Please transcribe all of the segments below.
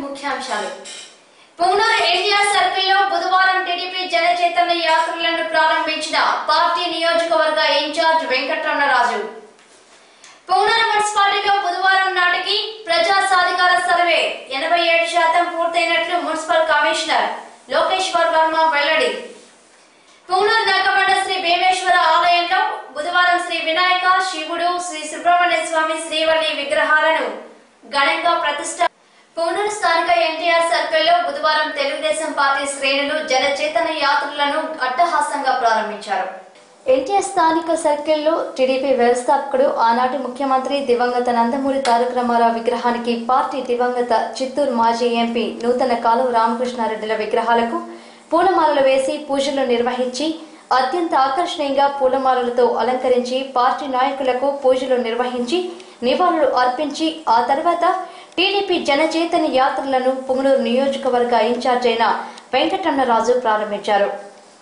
ముఖ్యాంశాలు పుంగనూరు ఎన్టీఆర్ సర్కిల్ లో బుధవారం టీడీపీ జన చైతన్య యాత్రలను ప్రారంభించిన పార్టీ నియోజకవర్గ ఇన్ఛార్జ్ వెంకటరమణరాజు పుంగనూరు మున్సిపాలిటీలో బుధవారం నాటికి ప్రజా సాధికార సర్వే ఎనభై ఏడు శాతం పూర్తయినట్లు మున్సిపల్ కమిషనర్ లోకేశ్వర్ వర్మ వెల్లడి పుంగనూరు నక్కబండ శ్రీ భీమేశ్వర ఆలయంలో బుధవారం శ్రీ వినాయక శివుడు శ్రీ సుబ్రహ్మణ్య స్వామి శ్రీవల్లి విగ్రహాలను ఘనంగా ప్రతిష్ట పుంగనూరు స్థానిక ఎన్టీఆర్ సర్కిల్లో బుధవారం తెలుగుదేశం పార్టీ శ్రేణులు జన చైతన్య యాత్రలను అట్టహాసంగా ప్రారంభించారు ఎన్టీఆర్ స్థానిక సర్కిల్లో టీడీపీ వ్యవస్థాపకుడు ఆనాటి ముఖ్యమంత్రి దివంగత నందమూరి తారక రామారావు విగ్రహానికి పార్టీ దివంగత చిత్తూరు మాజీ ఎంపీ నూతన కాలువ రామకృష్ణారెడ్డిల విగ్రహాలకు పూలమాలలు వేసి పూజలు నిర్వహించి అత్యంత ఆకర్షణీయంగా పూలమాలలతో అలంకరించి పార్టీ నాయకులకు పూజలు నిర్వహించి నివాళులు అర్పించి ఆ తర్వాత టీడీపీ జనచైతన్య యాత్రలను పుంగనూరు నియోజకవర్గ ఇన్ఛార్జ్ అయిన వెంకటరమణరాజు ప్రారంభించారు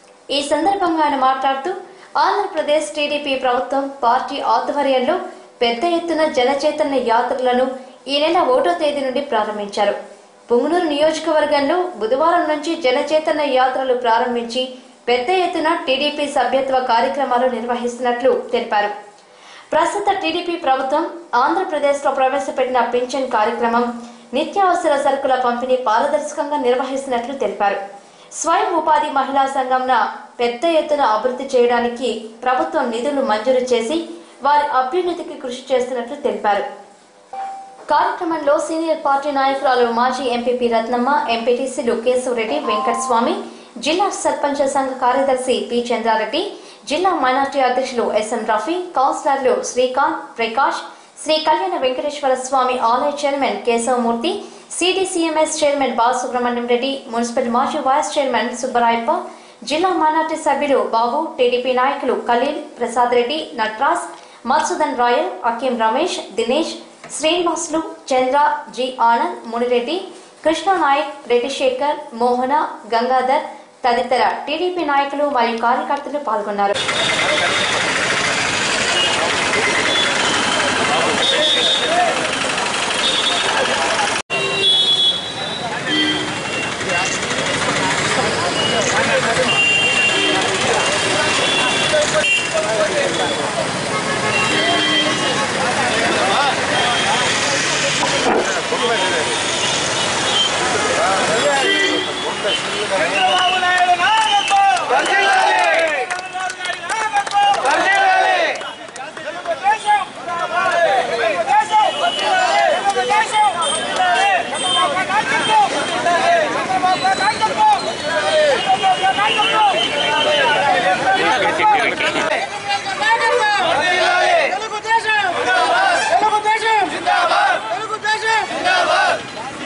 ఈ సందర్భంగా ఆయన మాట్లాడుతూ ఆంధ్రప్రదేశ్ టీడీపీ ప్రభుత్వం పార్టీ ఆధ్వర్యంలో పెద్ద ఎత్తున జనచైతన్య యాత్రలను ఈ నెల ఒకటో తేదీ నుండి ప్రారంభించారు పుంగనూరు నియోజకవర్గంలో బుధవారం నుంచి జనచైతన్య యాత్రలు ప్రారంభించి పెద్ద ఎత్తున టీడీపీ సభ్యత్వ కార్యక్రమాలు నిర్వహిస్తున్నట్లు తెలిపారు ప్రస్తుత టీడీపీ ప్రభుత్వం ఆంధ్రప్రదేశ్లో ప్రవేశపెట్టిన పింఛన్ కార్యక్రమం నిత్యావసర సరుకుల పంపిణీ పారదర్శకంగా నిర్వహిస్తున్నట్లు తెలిపారు స్వయం ఉపాధి మహిళా సంఘంన పెద్ద ఎత్తున అభివృద్ధి చేయడానికి ప్రభుత్వం నిధులు మంజూరు చేసి వారి అభ్యున్నతికి కృషి చేస్తున్నట్లు తెలిపారు కార్యక్రమంలో సీనియర్ పార్టీ నాయకురాలు మాజీ ఎంపీపీ రత్నమ్మ ఎంపీటీసీలు కేశవరెడ్డి వెంకటస్వామి జిల్లా సర్పంచ్ సంఘ కార్యదర్శి పి చంద్రారెడ్డి జిల్లా మైనార్టీ అధ్యక్షులు ఎస్ఎం రఫీ కౌన్సిలర్లు శ్రీకాంత్ ప్రకాష్ శ్రీ కళ్యాణ వెంకటేశ్వర స్వామి ఆలయ chairman Keshavamurthy CDCMS chairman Balasubramanyam Reddy municipal మాజీ వైస్ చైర్మన్ సుబ్బరాయప్ప జిల్లా మైనార్టీ సభ్యులు బాబు టీడీపీ నాయకులు ఖలీల్ ప్రసాద్ రెడ్డి నట్రాజ్ మత్సుదన్ రాయల్ అకీం రమేష్ దినేష్ శ్రీనివాసులు చంద్ర జి ఆనంద్ మునిరెడ్డి కృష్ణ నాయక్ రెడ్డి శేఖర్ మోహన గంగాధర్ తదితర టీడీపీ నాయకులు మరియు కార్యకర్తలు పాల్గొన్నారు చంద్రబాబు నాయుడు నాయకత్వం వర్ధిల్లాలి చంద్రబాబు నాయుడు నాయకత్వం వర్ధిల్లాలి తెలుగుదేశం తెలుగుదేశం తెలుగుదేశం చంద్రబాబు నాయకత్వం చంద్రబాబు నాయకత్వం చంద్రబాబు నాయకత్వం తెలుగుదేశం తెలుగుదేశం జిందాబాద్ తెలుగుదేశం జిందాబాద్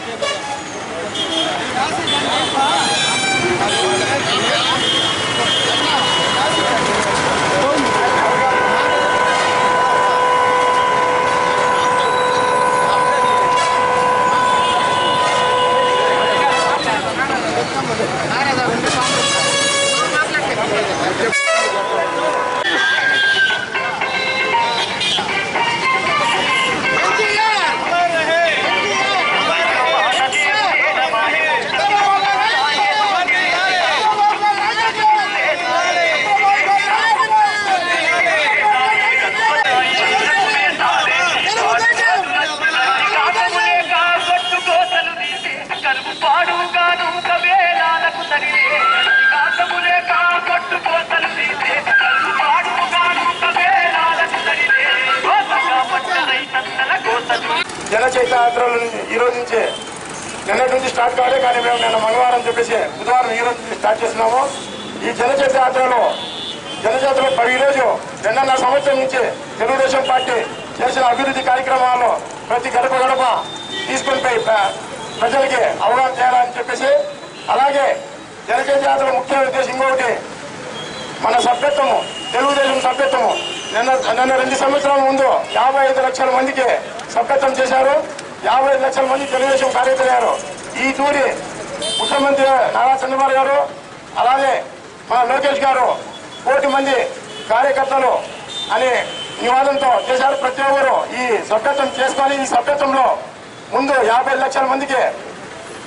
జన చైతన్యాత్రలు ఈ రోజు నుంచి నిన్నటి నుంచి స్టార్ట్ కాలే కానీ మేము నిన్న మంగళవారం చెప్పేసి బుధవారం ఈ రోజు నుంచి స్టార్ట్ చేస్తున్నాము ఈ జన చైతన్యాత్రలో జనజాతర పది రోజు రెండున్నర సంవత్సరం నుంచి తెలుగుదేశం పార్టీ చేసిన అభివృద్ధి కార్యక్రమాల్లో ప్రతి గడప గడప తీసుకొని పోయి ప్ర- ప్రజలకి అవగాహన చేయాలని చెప్పేసి అలాగే జనచైతన్యాత్ర ముఖ్య ఉద్దేశం ఇంకొకటి మన సభ్యత్వము తెలుగుదేశం సభ్యత్వము నిన్న నిన్న రెండు సంవత్సరాల ముందు యాభై ఐదు లక్షల మందికి సభ్యత్వం చేశారు యాభై ఐదు లక్షల మంది తెలుగుదేశం కార్యకర్తయ్యారు ఈ తూరి ముఖ్యమంత్రి నారా చంద్రబాబు గారు అలాగే మన లోకేష్ గారు కోటి మంది కార్యకర్తలు అనే నివాదంతో చేశారు ప్రతి ఒక్కరు ఈ సభ్యత్వం చేసుకొని ఈ సభ్యత్వంలో ముందు యాభై లక్షల మందికి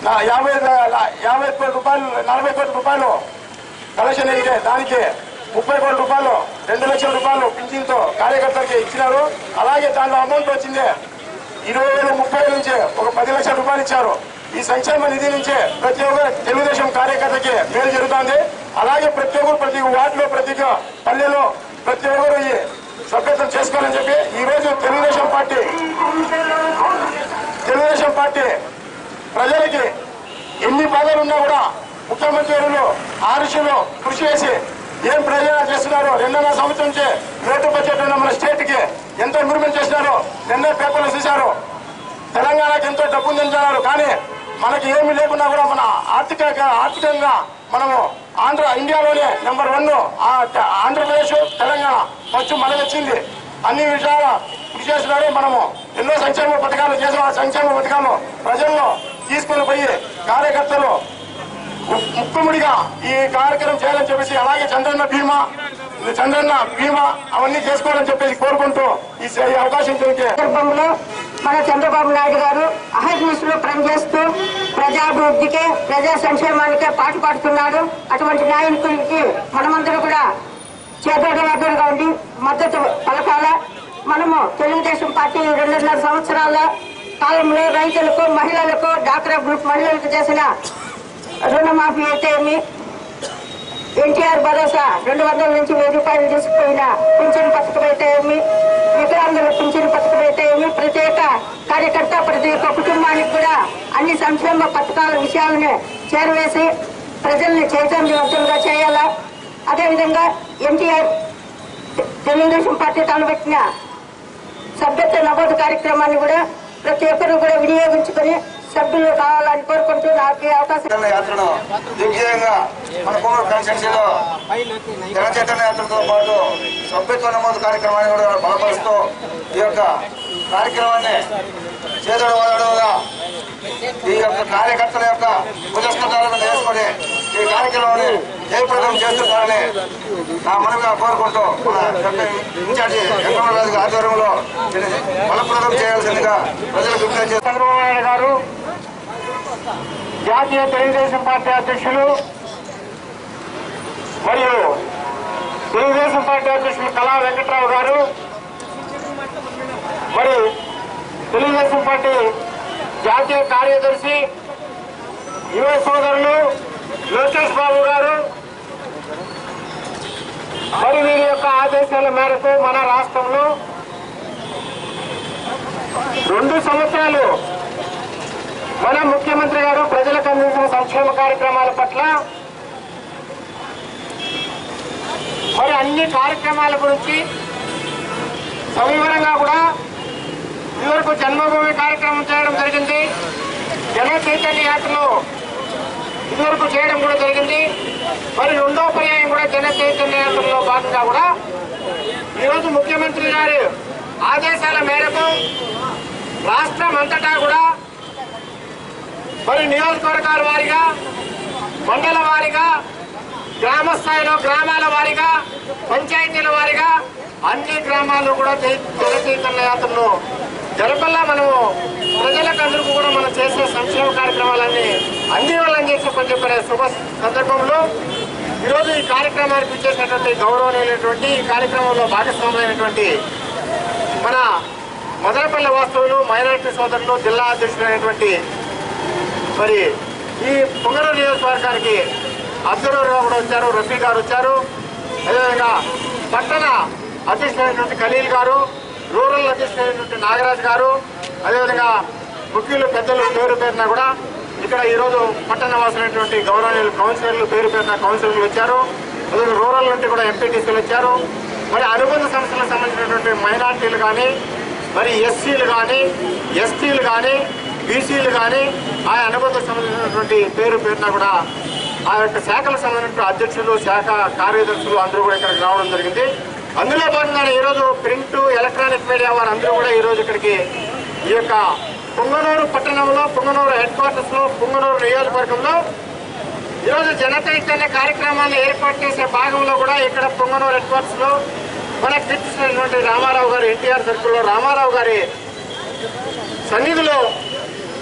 నా యాభై ల- యాభై కోట్ల రూపాయలు నలభై కోట్ల రూపాయలు కలెక్షన్ అయితే దానికి ముప్పై కోట్ల రూపాయలు రెండు లక్షల రూపాయలు పింఛన్తో కార్యకర్తలకి ఇచ్చినారు అలాగే దాంట్లో అమౌంట్ వచ్చింది ఇరవై వేలు ముప్పై వేల నుంచి ఒక పది లక్షల రూపాయలు ఇచ్చారు ఈ సంక్షేమ నిధి నుంచే ప్రతి ఒక్క తెలుగుదేశం కార్యకర్తకి మేలు జరుగుతుంది అలాగే ప్రతి ఒక్కరు ప్రతి వార్డులో ప్రతి ఒక్క పల్లెలో ప్రతి ఒక్కరు ఈ సభ్యత్వం చేసుకోవాలని చెప్పి ఈ రోజు తెలుగుదేశం పార్టీ తెలుగుదేశం పార్టీ ప్రజలకి ఎన్ని బాధలు ఉన్నా కూడా ముఖ్యమంత్రి వర్యులు ఆరుషులు కృషి చేసి ఏం ప్రయోజనాలు చేస్తున్నారో రెండున్నర సంవత్సరం నుంచి లోటు బడ్జెట్ ఉన్న మన స్టేట్ కి ఎంత ఇంప్రూవ్మెంట్ చేసినారో నిన్నే పేపర్లు చూశారు తెలంగాణకి ఎంతో డబ్బు ఉందంటున్నారు కానీ మనకి ఏమీ లేకున్నా కూడా మన ఆర్థిక ఆర్థికంగా మనము ఆంధ్ర ఇండియాలోనే number one Andhra Pradesh Telangana first మనకు వచ్చింది అన్ని విషయాల కృషి చేస్తున్నారు మనము ఎన్నో సంక్షేమ పథకాలు చేసిన ఆ సంక్షేమ పథకాలు ప్రజల్లో తీసుకొని పోయి కార్యకర్తలు ము- ముక్కుముడిగా ఈ కార్యక్రమం చేయాలని చెప్పేసి అలాగే చంద్రన్న బీమా చంద్రన్న బీమా అవన్నీ చేసుకోవాలని చెప్పేసి కోరుకుంటూ ఈ స- ఈ అవకాశం దొరికే సందర్భంలో మన చంద్రబాబు నాయుడు గారు అహర్నిశలు పనిచేస్తూ ప్రజాభివృద్ధికే ప్రజా సంక్షేమానికే పాటు పడుతున్నారు అటువంటి నాయకుడికి మనమందరూ కూడా చేదోడవాదులుగా ఉండి మద్దతు పలకాల మనము తెలుగుదేశం పార్టీ రెండున్నర సంవత్సరాల కాలంలో రైతులకు మహిళలకు డాక్రా గ్రూప్ మహిళలకు చేసిన రుణమాఫీ అయితే ఏమి ఎన్టీఆర్ భరోసా రెండు వందల నుంచి వెయ్యి రూపాయలు తీసుకుపోయిన పింఛన్ పథకం అయితే ఏమి వికలాంగుల పింఛన్ పథకం అయితే ఏమి ప్రత్యేక కార్యకర్త ప్రతి ఒక్క కుటుంబానికి కూడా అన్ని సంక్షేమ పథకాల విషయాలను చేరవేసి ప్రజల్ని చైతన్యవంతులుగా చేయాలా అదేవిధంగా ఎన్టీఆర్ తెలుగుదేశం పార్టీ తలపెట్టిన సభ్యత్వ నమోదు కార్యక్రమాన్ని కూడా ప్రతి ఒక్కరు కూడా వినియోగించుకొని సభ్యులు కావాలని కోరుకుంటూ నాకు ఈ అవకాశం చైతన్య యాత్రను దిగ్విజయంగా మన కోమూరు కాన్స్టిట్యూన్సీలో జన చైతన్య యాత్రతో పాటు సభ్యత్వ నమోదు కార్యక్రమాన్ని కూడా బలపరుస్తూ ఈ యొక్క కార్యక్రమాన్ని చేతుడు వదలడుగా ఈ యొక్క కార్యకర్తల యొక్క భుజస్కంధాలను వేసుకొని ఈ కార్యక్రమాన్ని జయప్రదం చేస్తున్నారని నా మనవిగా కోరుకుంటూ మన యొక్క ఇన్ఛార్జి వెంకటరాజు గారి ఆధ్వర్యంలో దీన్ని బలప్రదం చేయాల్సిందిగా ప్రజలకు విజ్ఞప్తి చేస్తున్నారు. చంద్రబాబు నాయుడు గారు జాతీయ తెలుగుదేశం పార్టీ అధ్యక్షులు మరియు తెలుగుదేశం పార్టీ అధ్యక్షులు కళా వెంకట్రావు గారు మరి తెలుగుదేశం పార్టీ జాతీయ కార్యదర్శి యువ సోదరులు లోకేష్ బాబు గారు మరి వీరి యొక్క ఆదేశాల మేరకు మన రాష్ట్రంలో రెండు సంవత్సరాలు మన ముఖ్యమంత్రి గారు ప్రజలకు అందించిన సంక్షేమ కార్యక్రమాల పట్ల మరి అన్ని కార్యక్రమాల గురించి సవివరంగా కూడా ఇదివరకు జన్మభూమి కార్యక్రమం చేయడం జరిగింది జన చైతన్య యాత్రలో ఇదివరకు చేయడం కూడా జరిగింది మరి రెండో పర్యాయం కూడా జన చైతన్య యాత్రలో భాగంగా కూడా ఈరోజు ముఖ్యమంత్రి గారి ఆదేశాల మేరకు రాష్ట్రం అంతటా కూడా మరి నియోజకవర్గాల వారీగా మండల వారీగా గ్రామ స్థాయిలో గ్రామాల వారీగా పంచాయతీల వారీగా అన్ని గ్రామాల్లో కూడా జై- జన చైతన్య యాత్రను జరపల్లా మనము ప్రజలకు అందరికీ కూడా మనం చేసే సంక్షేమ కార్యక్రమాలన్నీ అందివ్వాలని చేసి చెప్పిన శుభ సందర్భంలో ఈరోజు ఈ కార్యక్రమానికి ఇచ్చేసినటువంటి గౌరవనీయులైనటువంటి ఈ కార్యక్రమంలో భాగస్వామైనటువంటి మన మదనపల్లి వాస్తవులు మైనారిటీ సోదరులు జిల్లా అధ్యక్షులైనటువంటి మరి ఈ పొంగర నియోజకవర్గానికి అబ్దుల్ రావు కూడా వచ్చారు రఫీ గారు వచ్చారు అదేవిధంగా పట్టణ అధ్యక్షులైనటువంటి ఖలీల్ గారు రూరల్ అధ్యక్షులైనటువంటి నాగరాజ్ గారు అదేవిధంగా ముఖ్యులు పెద్దలు పేరు పేరున కూడా ఇక్కడ ఈరోజు పట్టణ వాసులైనటువంటి గౌరవనీయులు కౌన్సిలర్లు పేరు పేరున కౌన్సిలర్లు వచ్చారు అదేవిధంగా రూరల్ నుండి కూడా ఎంపీటీసీలు వచ్చారు మరి అనుబంధ సంస్థలకు సంబంధించినటువంటి మైనార్టీలు కానీ మరి ఎస్సీలు కానీ ఎస్టీలు కానీ బీసీలు కానీ ఆ అనుబంధ సంబంధించినటువంటి పేరు పేరున కూడా ఆ యొక్క శాఖలకు సంబంధించిన అధ్యక్షులు శాఖ కార్యదర్శులు అందరూ కూడా ఇక్కడికి రావడం జరిగింది అందులో భాగంగానే ఈరోజు ప్రింట్ ఎలక్ట్రానిక్ మీడియా వారు అందరూ కూడా ఈరోజు ఇక్కడికి ఈ యొక్క పుంగనూరు పట్టణంలో పుంగనూరు హెడ్ క్వార్టర్స్ లో పుంగనూరు నియోజకవర్గంలో ఈరోజు జన చైతన్య కార్యక్రమాన్ని ఏర్పాటు చేసే భాగంలో కూడా ఇక్కడ పొంగనూరు హెడ్ క్వార్టర్స్ లో మన కీర్తిస్తున్నటువంటి రామారావు గారు ఎన్టీఆర్ సర్కిల్లో రామారావు గారి సన్నిధిలో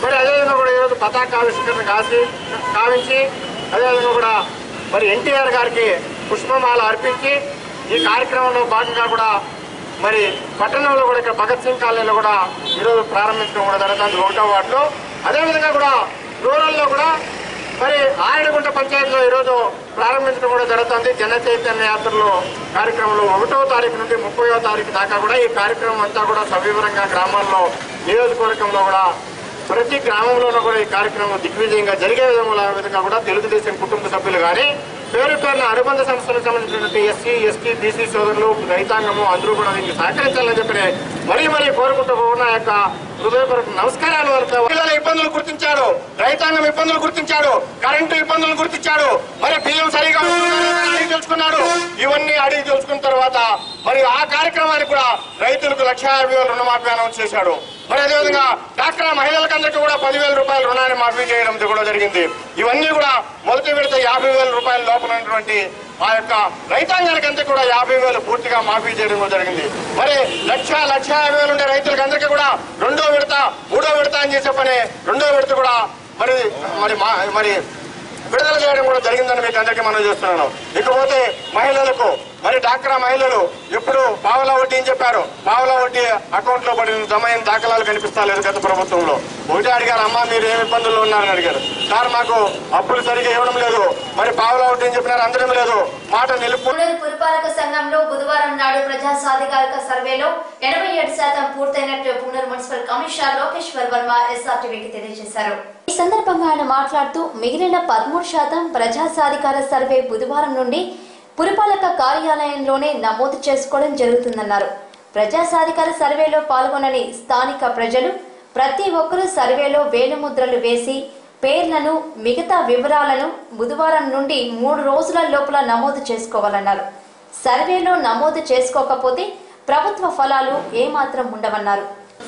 మరి అదేవిధంగా కూడా ఈరోజు పతాక ఆవిష్కరణ కాసి కావించి అదేవిధంగా కూడా మరి ఎన్టీఆర్ గారికి పుష్పమాల అర్పించి ఈ కార్యక్రమంలో భాగంగా కూడా మరి పట్టణంలో కూడా ఇక్కడ భగత్ సింగ్ కాలనీలో కూడా ఈరోజు ప్రారంభించడం కూడా జరుగుతుంది ఒకటో వార్డులో అదేవిధంగా కూడా రూరల్లో కూడా మరి ఆరడుగుంట పంచాయతీలో ఈరోజు ప్రారంభించడం కూడా జరుగుతుంది జన చైతన్య యాత్రలో కార్యక్రమంలో ఒకటో తారీఖు నుండి ముప్పయో తారీఖు దాకా కూడా ఈ కార్యక్రమం అంతా కూడా సవివరంగా గ్రామాల్లో నియోజకవర్గంలో కూడా ప్రతి గ్రామంలోనూ కూడా ఈ కార్యక్రమం దిగ్విజయంగా జరిగే విధంగా విధంగా కూడా తెలుగుదేశం కుటుంబ సభ్యులు కానీ పేరు పేరున అనుబంధ సంస్థలకు సంబంధించినటువంటి ఎస్సీ ఎస్టీ బీసీ సోదరులు రైతాంగము అందరూ కూడా దీనికి సహకరించాలని చెప్పి మరీ మరీ కోరుకుంటూ ఉన్న యొక్క హృదయపూర్వక నమస్కారాలు వరకు పిల్లల ఇబ్బందులు గుర్తించాడు రైతాంగం ఇబ్బందులు గుర్తించాడు కరెంటు ఇబ్బందులు గుర్తించాడు మరి బియ్యం సరిగా వస్తుందా లేదా అడిగి తెలుసుకున్నాడు ఇవన్నీ అడిగి తెలుసుకున్న తర్వాత మరి ఆ కార్యక్రమానికి కూడా రైతులకు లక్ష యాభై వేల రుణమాఫీ అనౌన్స్ చేశాడు మరి అదేవిధంగా డాక్టర్ మహిళలకందరికీ కూడా పదివేల రూపాయల రుణాన్ని మాఫీ చేయడం కూడా జరిగింది ఇవన్నీ కూడా మొదటి విడత యాభై వేల రూపాయల లోపల ఉన్నటువంటి ఆ యొక్క రైతాంగానికి అంతా కూడా యాభై వేలు పూర్తిగా మాఫీ చేయడం కూడా జరిగింది మరి లక్ష లక్ష యాభై వేలు ఉండే రైతులకు అందరికీ కూడా రెండో విడత మూడో విడత అని చేసే పని రెండో విడత కూడా మరి మరి మా- మరి విడుదల చేయడం కూడా జరిగిందని మీకు అందరికీ మనం చేస్తున్నాను ఇకపోతే మహిళలకు మరి డాక్రా మహిళలు ఎప్పుడు పావలా వడ్డీ అని చెప్పారు పావలా వడ్డీ అకౌంట్ లో పడిన జమ అయిన దాఖలాలు కనిపిస్తా లేదు గత ప్రభుత్వంలో ఒకటే అడిగారు అమ్మా మీరు ఏమి ఇబ్బందుల్లో ఉన్నారని అడిగారు సార్ మాకు అప్పులు సరిగా ఇవ్వడం లేదు మరి పావలా వడ్డీ అని చెప్పినారు అందరం లేదు మాట నిలుపు పునరు పురపాలక సంఘంలో బుధవారం నాడు ప్రజా సాధికారిక సర్వేలో ఎనభై ఏడు శాతం పూర్తయినట్లు పునర్ మున్సిపల్ కమిషనర్ లోకేశ్వర్ వర్మ ఎస్ఆర్టీవీకి తెలియజేశారు ఈ సందర్భంగా ఆయన మాట్లాడుతూ మిగిలిన పదమూడు శాతం ప్రజా సాధికార సర్వే బుధవారం నుండి పురపాలక కార్యాలయంలోనే నమోదు చేసుకోవడం జరుగుతుందన్నారు ప్రజా సాధికార సర్వేలో పాల్గొనని స్థానిక ప్రజలు ప్రతి ఒక్కరూ సర్వేలో వేలిముద్రలు వేసి పేర్లను మిగతా వివరాలను బుధవారం నుండి మూడు రోజుల లోపల నమోదు చేసుకోవాలన్నారు సర్వేలో నమోదు చేసుకోకపోతే ప్రభుత్వ ఫలాలు ఏమాత్రం ఉండవన్నారు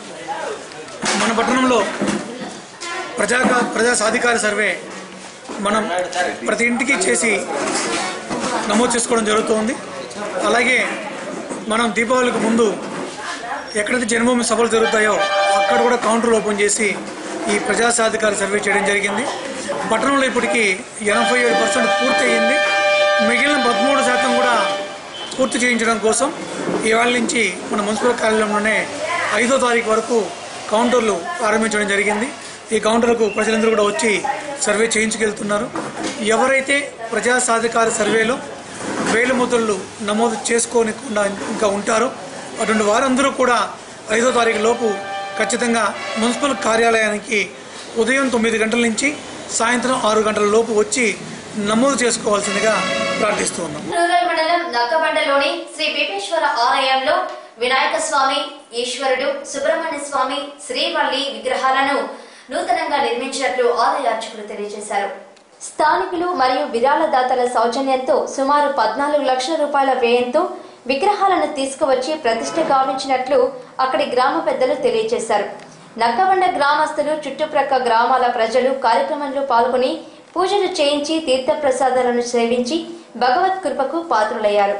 మన పట్టణంలో ప్రజా ప్రజా సాధికార సర్వే మనం ప్రతి ఇంటికి చేసి నమోదు చేసుకోవడం జరుగుతుంది అలాగే మనం దీపావళికి ముందు ఎక్కడైతే జన్మభూమి సభలు జరుగుతాయో అక్కడ కూడా కౌంటర్లు ఓపెన్ చేసి ఈ ప్రజా సాధికార సర్వే చేయడం జరిగింది పట్టణంలో ఇప్పటికి ఎనభై ఏడు పర్సెంట్ పూర్తయింది మిగిలిన పదమూడు శాతం కూడా పూర్తి చేయించడం కోసం ఇవాళ నుంచి మన మున్సిపల్ కార్యాలయంలోనే ఐదో తారీఖు వరకు కౌంటర్లు ప్రారంభించడం జరిగింది ఈ కౌంటర్లకు ప్రజలందరూ కూడా వచ్చి సర్వే చేయించుకెళ్తున్నారు ఎవరైతే ప్రజా సాధికార సర్వేలో వేలు ముద్రలు నమోదు చేసుకోనికుండా ఇంకా ఉంటారో అటువంటి వారందరూ కూడా ఐదో తారీఖు లోపు ఖచ్చితంగా మున్సిపల్ కార్యాలయానికి ఉదయం తొమ్మిది గంటల నుంచి సాయంత్రం ఆరు గంటల లోపు వచ్చి నమోదు చేసుకోవాల్సిందిగా ప్రార్థిస్తూ ఉన్నాం రూరల్ మండలం నక్కబండలోని శ్రీ పీపేశ్వర ఆలయంలో వినాయక స్వామి ఈశ్వరుడు సుబ్రహ్మణ్య స్వామి శ్రీవల్లి విగ్రహాలను నూతనంగా నిర్మించినట్లు ఆలయ అర్చకులు తెలియజేశారు స్థానికులు మరియు విరాళదాతల సౌజన్యంతో సుమారు పద్నాలుగు లక్షల రూపాయల వ్యయంతో విగ్రహాలను తీసుకువచ్చి ప్రతిష్ఠ గావించినట్లు అక్కడి గ్రామ పెద్దలు తెలియజేశారు నక్కబండ గ్రామస్తులు చుట్టుప్రక్క గ్రామాల ప్రజలు కార్యక్రమంలో పాల్గొని పూజలు చేయించి తీర్థప్రసాదాలను సేవించి భగవత్ కృపకు పాత్రులయ్యారు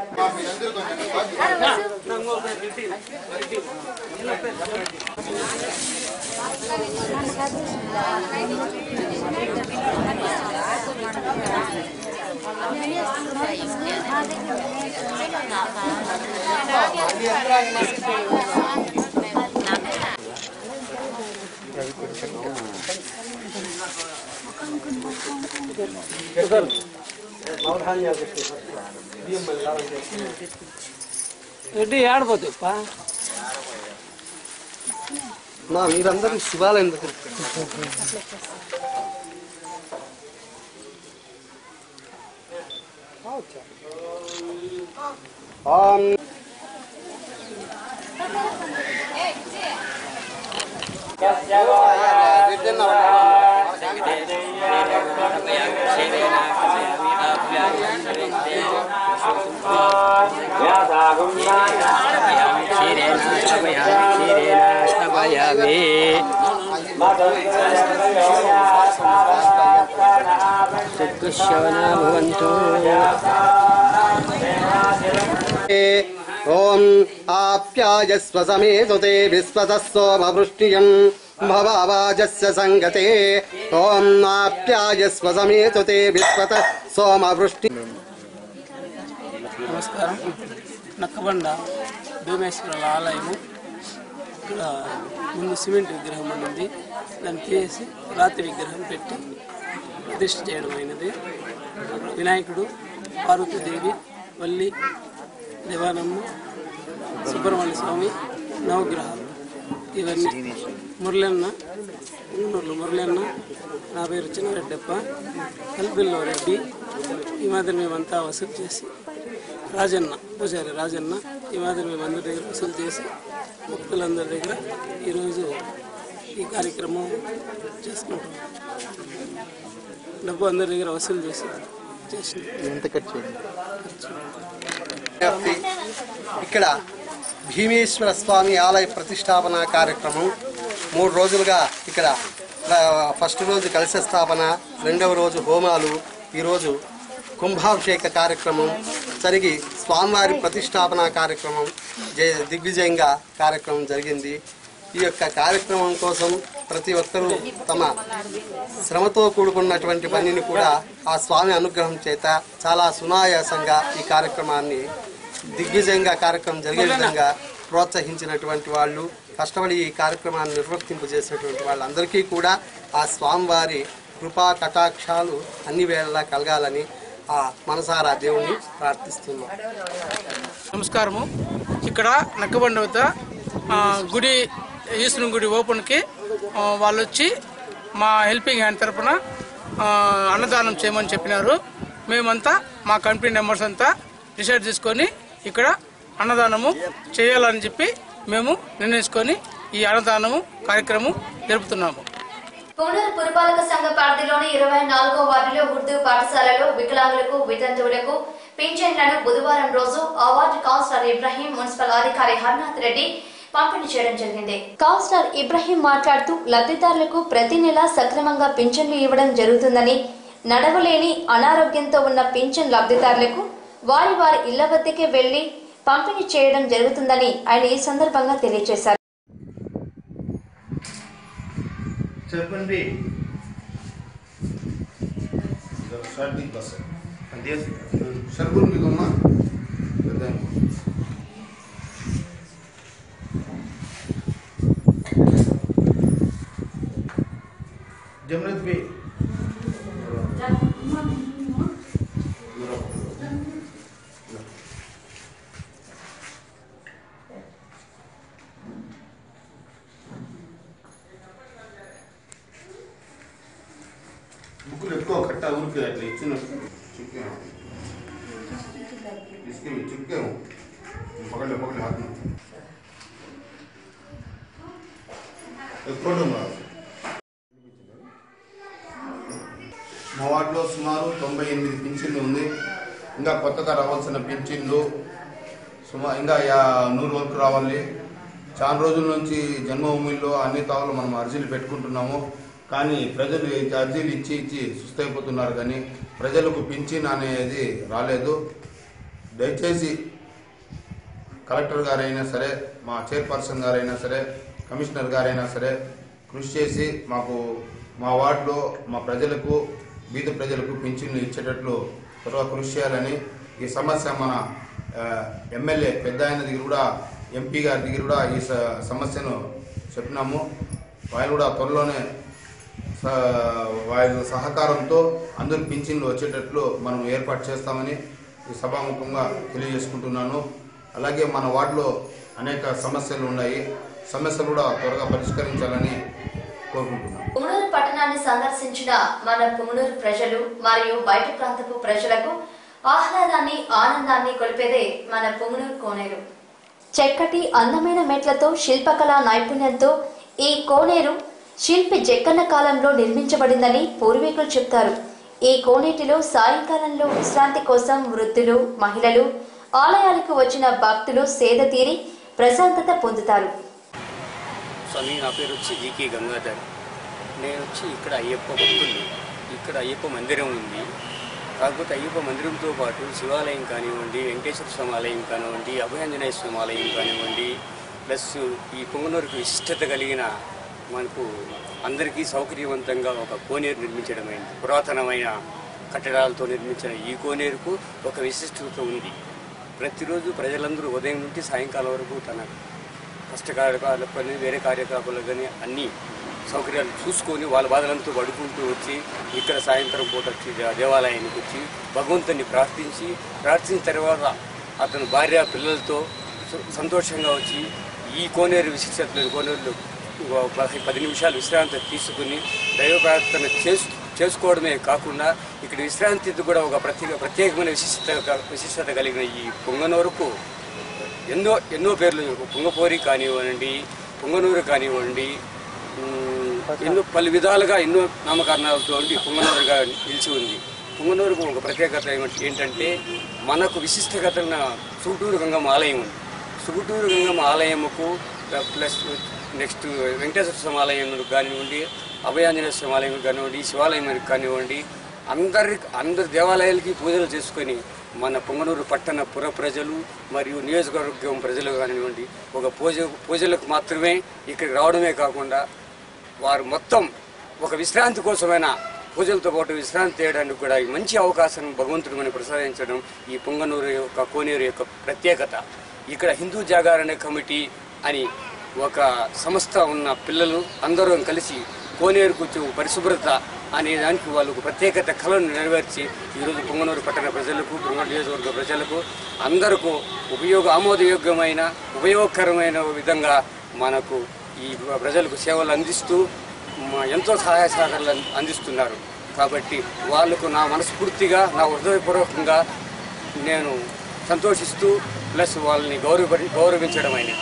రెడ్డి ఆడిపోతాయి పా మా మీరందరూ శివాలయం దగ్గర ఆం ఓం ఆప్యాయస్వ సమే సుతే విశ్వస సోమవృష్టియం భవాజస్య సంగతే ఓం నాప్యాయస్వ సమేతు తే విశ్వత సోమవృష్టి నమస్కారం నక్కబండ భీమేశ్వరుల ఆలయము ఇక్కడ ముందు సిమెంట్ విగ్రహం ఉన్నది దాన్ని తీసి రాతి విగ్రహం పెట్టి ప్రతిష్ఠ చేయడం అయినది వినాయకుడు పార్వతీదేవి వల్లి దేవానమ్మ సుబ్రహ్మణ్య స్వామి నవగ్రహాలు ఇవన్నీ మురళన్న ఊనూరులో మురళన్న నా పేరు చిన్నరెడ్డప్ప కల్పిల్లో రెడ్డి ఈ మాదిరి మేమంతా వసూలు చేసి రాజన్న పూజారి రాజన్న ఈ మాదిరి మేము అందరి దగ్గర వసూలు చేసి భక్తులందరి దగ్గర ఈరోజు ఈ కార్యక్రమం చేసుకుంటాం డబ్బు అందరి దగ్గర వసూలు చేసి చేసినాం ఎంత ఖర్చు ఇక్కడ భీమేశ్వర స్వామి ఆలయ ప్రతిష్టాపన కార్యక్రమం మూడు రోజులుగా ఇక్కడ ఆ, ఫస్ట్ రోజు కలశ స్థాపన రెండవ రోజు హోమాలు ఈరోజు కుంభాభిషేక కార్యక్రమం జరిగి స్వామివారి ప్రతిష్టాపన కార్యక్రమం జయ దిగ్విజయంగా కార్యక్రమం జరిగింది ఈ యొక్క కార్యక్రమం కోసం ప్రతి ఒక్కరూ తమ శ్రమతో కూడుకున్నటువంటి పనిని కూడా ఆ స్వామి అనుగ్రహం చేత చాలా సునాయాసంగా ఈ కార్యక్రమాన్ని దిగ్విజయంగా కార్యక్రమం జరిగే విధంగా ప్రోత్సహించినటువంటి వాళ్ళు కష్టపడి ఈ కార్యక్రమాన్ని నిర్వర్తింపు చేసినటువంటి వాళ్ళందరికీ కూడా ఆ స్వామివారి కృపా కటాక్షాలు అన్ని వేళలా కలగాలని ఆ మనసారా దేవుణ్ణి ప్రార్థిస్తున్నాం నమస్కారము ఇక్కడ నక్కబండ వద్ద ఆ, గుడి ఈశ్వరుని గుడి ఓపెన్కి ఆ, వాళ్ళు వచ్చి మా హెల్పింగ్ హ్యాండ్ తరపున ఆ, అన్నదానం చేయమని చెప్పినారు మేమంతా మా కంపెనీ మెంబర్స్ అంతా డిసైడ్ చేసుకొని ఇక్కడ అన్నదానము చేయాలని చెప్పి మేము నిర్ణయించుకొని ఈ అన్నదానము కార్యక్రమం జరుపుతున్నాము పునర్ పురపాలక సంఘ పరిధిలోని ఇరవై నాలుగో వార్డులో ఉర్దూ పాఠశాలలో వికలాంగులకు వితంతువులకు పింఛన్లను బుధవారం రోజు అవార్డు కౌన్సిలర్ ఇబ్రహీం మున్సిపల్ అధికారి హర్నాథ్ రెడ్డి పంపిణీ చేయడం జరిగింది కౌన్సిలర్ ఇబ్రహీం మాట్లాడుతూ లబ్ధిదారులకు ప్రతి నెల సక్రమంగా పింఛన్లు ఇవ్వడం జరుగుతుందని నడవలేని అనారోగ్యంతో ఉన్న పింఛన్ లబ్ధిదారులకు వారి వారి ఇళ్ల వద్దకే వెళ్లి పంపిణీ చేయడం జరుగుతుందని ఆయన ఈ సందర్భంగా తెలియజేశారు చెప్పండి సరుకులు మీకమ్మా జమరత్ బి బుక్కులు ఎక్కువ కట్ట ఊరికి అట్లా ఇచ్చిన చుక్కాము తీసుకెళ్ళి చుక్కాము పగలే పగలే హాత్ ఎక్కువ మా వార్డులో సుమారు తొంభై ఎనిమిది పింఛన్లు ఉంది ఇంకా కొత్తగా రావాల్సిన పింఛన్లు సుమా ఇంకా యా- నూరు వరకు రావాలి చాలా రోజుల నుంచి జన్మభూమిలో అన్ని తావులు మనం అర్జీలు పెట్టుకుంటున్నాము కానీ ప్రజలు ఈ అర్జీలు ఇచ్చి ఇచ్చి సుస్తైపోతున్నారు కానీ ప్రజలకు పింఛన్ అనేది రాలేదు దయచేసి కలెక్టర్ గారైనా సరే మా చైర్పర్సన్ గారైనా సరే కమిషనర్ గారైనా సరే కృషి చేసి మాకు మా వార్డులో మా ప్రజలకు బీద ప్రజలకు పింఛన్లు ఇచ్చేటట్లు త్వరగా కృషి చేయాలని ఈ సమస్య మన ఆ, ఎమ్మెల్యే పెద్ద ఆయన దగ్గర కూడా ఎంపీ గారి దగ్గర కూడా ఈ స- సమస్యను చెప్పినాము వాళ్ళు కూడా త్వరలోనే స- వారి సహకారంతో అందరు పింఛన్లు వచ్చేటట్లు మనం ఏర్పాటు చేస్తామని ఈ సభాముఖంగా తెలియజేసుకుంటున్నాను అలాగే మన వార్డులో అనేక సమస్యలు ఉన్నాయి సమస్యలు కూడా త్వరగా పరిష్కరించాలని కోరుకుంటున్నాను పుంగనూరు పట్టణాన్ని సందర్శించిన మన పుంగనూరు ప్రజలు మరియు బయట ప్రాంతపు ప్రజలకు ఆహ్లాదాన్ని ఆనందాన్ని కొలిపేదే మన పుంగనూరు కోనేరు చక్కటి అందమైన మెట్లతో శిల్పకళా నైపుణ్యంతో ఈ కోనేరు శిల్పి జక్కన్న కాలంలో నిర్మించబడిందని పూర్వీకులు చెప్తారు ఈ కోనేటిలో సాయంకాలంలో విశ్రాంతి కోసం వృద్ధులు మహిళలు ఆలయాలకు వచ్చిన భక్తులు సేద తీరి ప్రశాంతత పొందుతారు స్వామి నా పేరు వచ్చి జీకే గంగాధర్ నేను వచ్చి ఇక్కడ అయ్యప్ప భక్తుల్ని ఇక్కడ అయ్యప్ప మందిరం ఉంది కాకపోతే అయ్యప్ప మందిరంతో పాటు శివాలయం కానివ్వండి వెంకటేశ్వర స్వామి ఆలయం కానివ్వండి అభయాంజనేయ స్వామి ఆలయం కానివ్వండి ప్లస్ ఈ పొంగనూరుకు విశిష్టత కలిగిన మనకు అందరికీ సౌకర్యవంతంగా ఒక కోనేరు నిర్మించడమైంది పురాతనమైన కట్టడాలతో నిర్మించిన ఈ కోనేరుకు ఒక విశిష్టత ఉంది ప్రతిరోజు ప్రజలందరూ ఉదయం నుండి సాయంకాలం వరకు తన కష్టకార్యకలాపాలు కానీ వేరే కార్యకలాపాలు కానీ అన్ని సౌకర్యాలు చూసుకొని వాళ్ళ బాధలంతా పడుకుంటూ వచ్చి ఇక్కడ సాయంత్రం పూట వచ్చి దే- దేవాలయానికి వచ్చి భగవంతుని ప్రార్థించి ప్రార్థించిన తర్వాత అతను భార్య పిల్లలతో సు- సంతోషంగా వచ్చి ఈ కోనేరు విశిష్టతలోని కోనేరులో ఒక పది పది నిమిషాలు విశ్రాంతి తీసుకుని దైవ ప్రార్థన చేసు చేసుకోవడమే కాకుండా ఇక్కడ విశ్రాంతి కూడా ఒక ప్రత్యేక ప్రత్యేకమైన విశిష్టత విశిష్టత కలిగిన ఈ పొంగనూరుకు ఎన్నో ఎన్నో పేర్లు పొంగపోరి కానివ్వండి పొంగనూరు కానివ్వండి ఉమ్, ఎన్నో పలు విధాలుగా ఎన్నో నామకరణాలతో పొంగనూరుగా నిలిచి ఉంది పొంగనూరుకు ఒక ప్రత్యేకత ఏమంటే ఏంటంటే మనకు విశిష్టగతమైన సుగుటూరు గంగమ్మ ఆలయం ఉంది సుగుటూరు గంగమ్మ ఆలయముకు ప్లస్ నెక్స్ట్ వెంకటేశ్వర స్వామి ఆలయం కానివ్వండి అభయాంజనేయ స్వామి ఆలయం కానివ్వండి శివాలయం కానివ్వండి అందరి అందరి దేవాలయాలకి పూజలు చేసుకొని మన పొంగనూరు పట్టణ పుర ప్రజలు మరియు నియోజకవర్గం ప్రజలు కానివ్వండి ఒక పూజ పూజలకు మాత్రమే ఇక్కడికి రావడమే కాకుండా వారు మొత్తం ఒక విశ్రాంతి కోసమైన పూజలతో పాటు విశ్రాంతి చేయడానికి కూడా ఈ మంచి అవకాశం భగవంతుడు మనకు ప్రసాదించడం ఈ పొంగనూరు యొక్క కోనేరు యొక్క ప్రత్యేకత ఇక్కడ హిందూ జాగరణ కమిటీ అని ఒక సంస్థ ఉన్న పిల్లలు అందరూ కలిసి కోనేరుకు చు- పరిశుభ్రత అనే దానికి వాళ్ళు ఒక ప్రత్యేకత కళను నెరవేర్చి ఈరోజు పొంగనూరు పట్టణ ప్రజలకు పొంగనూరు నియోజకవర్గ ప్రజలకు అందరకు ఉపయోగ ఆమోదయోగ్యమైన ఉపయోగకరమైన విధంగా మనకు ఈ ప్రజలకు సేవలు అందిస్తూ మ- ఎంతో సహాయ సహకారాలు అంది- అందిస్తున్నారు కాబట్టి వాళ్ళకు నా మనస్ఫూర్తిగా నా హృదయపూర్వకంగా నేను సంతోషిస్తూ ప్లస్ వాళ్ళని గౌరవ గౌరవించడం అయినది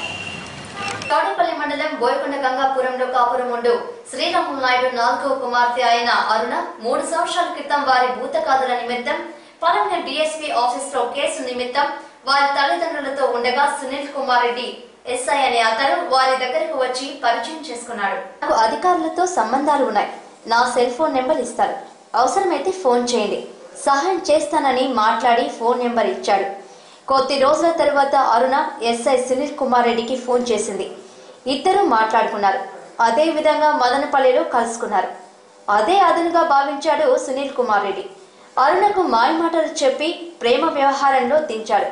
తాడేపల్లి మండలం బోయకొండ గంగాపురంలో కాపురం ఉండు శ్రీరాములు నాయుడు నాలుగవ కుమార్తె అయిన అరుణ మూడు సంవత్సరాల క్రితం వారి భూతకాదుల నిమిత్తం పలమనే డిఎస్పీ ఆఫీస్ లో కేసు నిమిత్తం వారి తల్లిదండ్రులతో ఉండగా సునీల్ కుమార్ రెడ్డి ఎస్ఐ అనే అతను వారి దగ్గరకు వచ్చి పరిచయం చేసుకున్నాడు నాకు అధికారులతో సంబంధాలు ఉన్నాయి నా సెల్ ఫోన్ నెంబర్ ఇస్తారు అవసరమైతే ఫోన్ చేయండి సహాయం చేస్తానని మాట్లాడి ఫోన్ నెంబర్ ఇచ్చాడు కొద్ది రోజుల తర్వాత అరుణ ఎస్ఐ సునీల్ కుమార్ రెడ్డికి ఫోన్ చేసింది ఇద్దరు మాట్లాడుకున్నారు అదే విధంగా మదనపల్లిలో కలుసుకున్నారు అదే అదునుగా భావించాడు సునీల్ కుమార్ రెడ్డి అరుణకు మాయమాటలు చెప్పి ప్రేమ వ్యవహారంలో దించాడు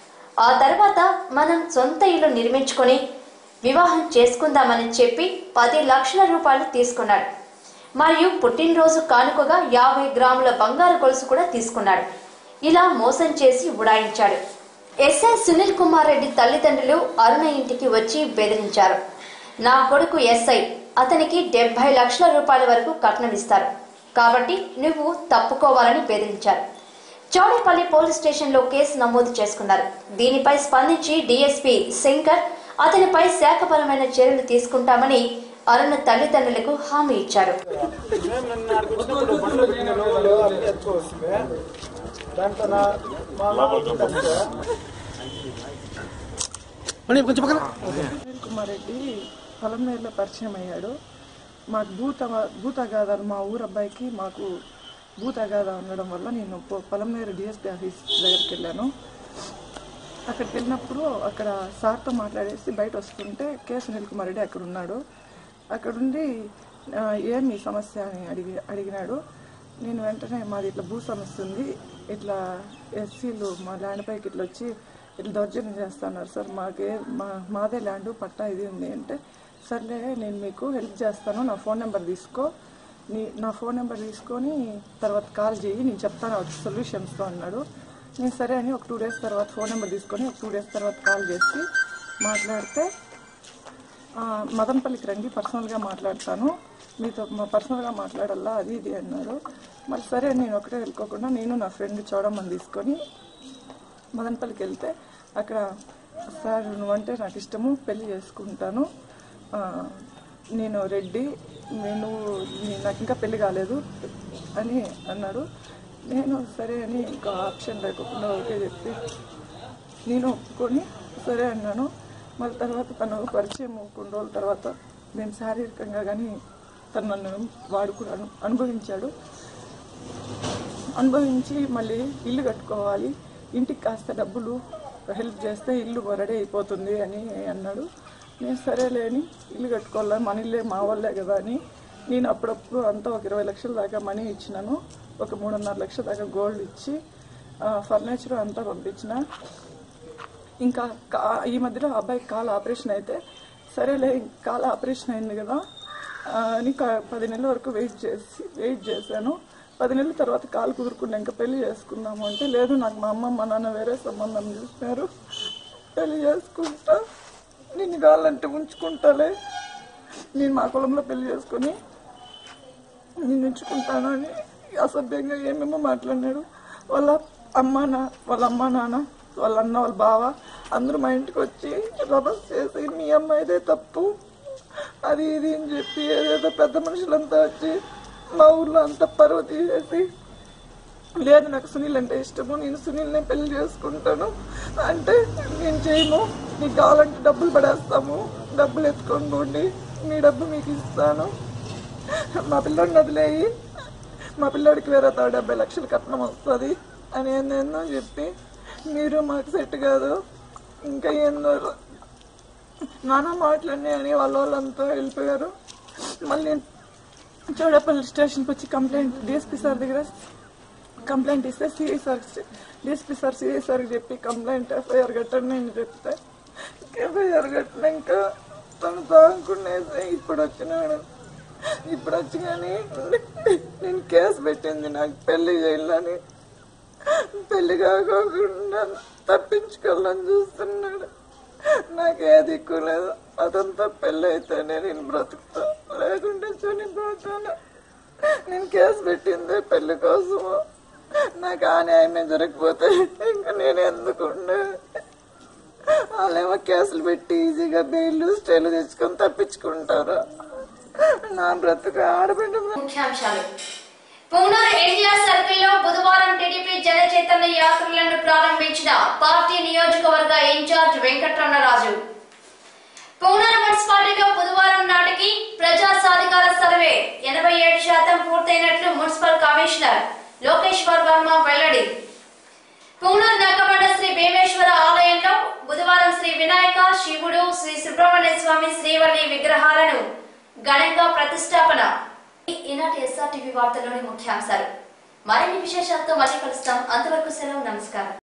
ఆ తర్వాత మనం సొంత ఇల్లు నిర్మించుకొని వివాహం చేసుకుందామని చెప్పి పది లక్షల రూపాయలు తీసుకున్నాడు మరియు పుట్టినరోజు కానుకగా యాభై గ్రాముల బంగారు గొలుసు కూడా తీసుకున్నాడు ఇలా మోసం చేసి ఉడాయించాడు ఎస్ఐ సునీల్ కుమార్ రెడ్డి తల్లిదండ్రులు అరుణ ఇంటికి వచ్చి బెదిరించారు నా కొడుకు ఎస్ఐ అతనికి డెబ్బై లక్షల రూపాయల వరకు కట్నం ఇస్తారు కాబట్టి నువ్వు తప్పుకోవాలని బెదిరించారు చౌడేపల్లి పోలీస్ స్టేషన్లో కేసు నమోదు చేసుకున్నారు దీనిపై స్పందించి డీఎస్పీ శంకర్ అతనిపై శాఖపరమైన చర్యలు తీసుకుంటామని అరుణ తల్లిదండ్రులకు హామీ ఇచ్చారు సునీల్ కుమార్ రెడ్డి పొలంనేరులో పరిచయం అయ్యాడు మాకు భూత భూతగాథలు మా ఊరు అబ్బాయికి మాకు భూతగాథ ఉండడం వల్ల నేను పొ- పొలంనేరు డిఎస్పీ ఆఫీస్ దగ్గరికి వెళ్ళాను అక్కడికి వెళ్ళినప్పుడు అక్కడ సార్తో మాట్లాడేసి బయట వస్తుంటే కె సునీల్ కుమార్ రెడ్డి అక్కడ ఉన్నాడు అక్కడుండి "ఆ, ఏం మీ సమస్య అని అడిగి అడిగినాడు నేను వెంటనే మాది ఇట్లా భూ సమస్య ఉంది ఇట్లా ఎస్సీలు మా ల్యాండ్ పైకి ఇట్లా వచ్చి ఇట్లా దౌర్జన్యం చేస్తున్నారు సార్ మాకే మా మాదే ల్యాండ్ పట్టా ఇది ఉంది అంటే సర్లే నేను మీకు హెల్ప్ చేస్తాను నా ఫోన్ నెంబర్ తీసుకో నీ నా ఫోన్ నెంబర్ తీసుకొని తర్వాత కాల్ చేయి నేను చెప్తాను సొల్యూషన్స్తో అన్నాడు నేను సరే అని ఒక టూ డేస్ తర్వాత ఫోన్ నెంబర్ తీసుకొని ఒక టూ డేస్ తర్వాత కాల్ చేసి మాట్లాడితే "ఆ, మదనపల్లికి రండి పర్సనల్గా మాట్లాడతాను మీతో మా పర్సనల్గా మాట్లాడాలా అది ఇది అన్నారు మరి సరే నేను ఒకటే వెళ్ళుకోకుండా నేను నా ఫ్రెండ్ చౌడమ్మని తీసుకొని మదనపల్లికి వెళ్తే అక్కడ సార్ నువ్వంటే నాకు ఇష్టము పెళ్లి చేసుకుంటాను ఆ, నేను రెడ్డి నేను నీ- నాకు ఇంకా పెళ్లి కాలేదు అని అన్నాడు నేను సరే అని ఇంకా ఆప్షన్ లేకుండా ఓకే చెప్పి నేను ఒప్పుకొని సరే అన్నాను మళ్ళీ తర్వాత తను పరిచయం కొన్ని రోజుల తర్వాత నేను శారీరకంగా కానీ తను నన్ను వాడుకు అను అనుభవించాడు అనుభవించి మళ్ళీ ఇల్లు కట్టుకోవాలి ఇంటికి కాస్త డబ్బులు హెల్ప్ చేస్తే ఇల్లు రెడీ అయిపోతుంది అని అన్నాడు నేను సరేలే అని ఇల్లు కట్టుకోవాలి మన ఇల్లే మా వాళ్ళే కదా అని నేను అప్పుడప్పుడు అంతా ఒక ఇరవై లక్షల దాకా మనీ ఇచ్చినాను ఒక మూడున్నర లక్షల దాకా గోల్డ్ ఇచ్చి ఫర్నిచర్ అంతా పంపించిన ఇంకా కా- ఈ మధ్యలో ఆ అబ్బాయికి కాలు ఆపరేషన్ అయితే సరేలే కాలు ఆపరేషన్ అయింది కదా ఆ, అని కా- పది నెలల వరకు వెయిట్ చేసి వెయిట్ చేశాను పది నెలల తర్వాత కాలు కుదురుకున్నా ఇంకా పెళ్లి చేసుకుందాము అంటే లేదు నాకు మా అమ్మ మా నాన్న వేరే సంబంధం చూసినారు పెళ్లి చేసుకుంటా నిన్ను కావాలంటే ఉంచుకుంటాలే నేను మా కులంలో పెళ్లి చేసుకుని నేను ఉంచుకుంటాను అని అసభ్యంగా ఏమేమో మాట్లాడినాడు వాళ్ళ అమ్మ నా వాళ్ళ అమ్మ నాన్న వాళ్ళ అన్న వాళ్ళ బావ అందరూ మా ఇంటికి వచ్చి రమస్ చేసి మీ అమ్మాయిదే తప్పు అది ఇది అని చెప్పి ఏదేదో పెద్ద మనుషులంతా వచ్చి మా ఊర్లో అంతా పరువు తీసేసి లేదు నాకు సునీల్ అంటే ఇష్టము నేను సునీల్ని పెళ్లి చేసుకుంటాను అంటే నేను చేయను నీకు కావాలంటే డబ్బులు పడేస్తాము డబ్బులు ఎత్తుకొని పోండి మీ డబ్బు మీకు ఇస్తాను మా పిల్లోడిని వదిలేయి మా పిల్లోడికి వేరే తా డెబ్బై లక్షలు కట్నం వస్తుంది అని ఏందేందో చెప్పి మీరు మాకు సెట్ కాదు ఇంకా ఏందో నానా మాటలన్నీ అని వాళ్ళ వాళ్ళంతా వెళ్ళిపోయారు మళ్ళీ నేను చౌడపల్లి స్టేషన్కి వచ్చి కంప్లైంట్ డిఎస్పీ సార్ దగ్గర కంప్లైంట్ ఇస్తే CI sir DSP sir CI సార్కి చెప్పి కంప్లైంట్ ఎఫ్ఐఆర్ కట్టండి అని చెప్తే ఎఫ్ఐఆర్ కట్టినాక తను తాగుకునేసి ఇప్పుడు వచ్చినాడు ఇప్పుడు వచ్చి కానీ నేను కేసు పెట్టింది నాకు పెళ్లి చేయాలని పెళ్లి కాకోకుండా తప్పించుకోవాలని చూస్తున్నాడు నాకే దిక్కు లేదు అదంతా పెళ్ళి అయితేనే నేను బ్రతుకుతా లేకుంటే చనిపోతాను నేను కేసు పెట్టిందే పెళ్లి కోసము నాకు ఆ న్యాయమే జరగకపోతే ఇంకా నేను ఎందుకుండే వాళ్ళేమో కేసులు పెట్టి ఈజీగా బెయిల్ స్టైల్ తెచ్చుకొని తప్పించుకుంటారు నా బ్రతుకు ఆడబిడ్డ ముఖ్యాంశాలు పూనూరు ఎన్టీఆర్ సర్కిల్ లో బుధవారం టీడీపీ జన చైతన్య యాత్రలను ప్రారంభించిన పార్టీ నియోజకవర్గ ఇన్ఛార్జ్ వెంకటరమణరాజు పూనూరు మున్సిపాలిటీలో బుధవారం నాటికి ప్రజా సాధికార సర్వే ఎనభై ఏడు శాతం పూర్తయినట్లు మున్సిపల్ కమిషనర్ లోకేశ్వర్ వర్మ వెల్లడి పూనూరు నక్కబండ శ్రీ భీమేశ్వర ఆలయంలో బుధవారం శ్రీ వినాయక శివుడు శ్రీ సుబ్రహ్మణ్య స్వామి శ్రీవల్లి విగ్రహాలను ఘనంగా ప్రతిష్టాపన ఈ- ఈనాటి ఎస్ఆర్ టీవీ వార్తల్లోని ముఖ్యాంశాలు మరిన్ని విశేషాలతో మళ్ళీ కలుస్తాం అంతవరకు సెలవు నమస్కారం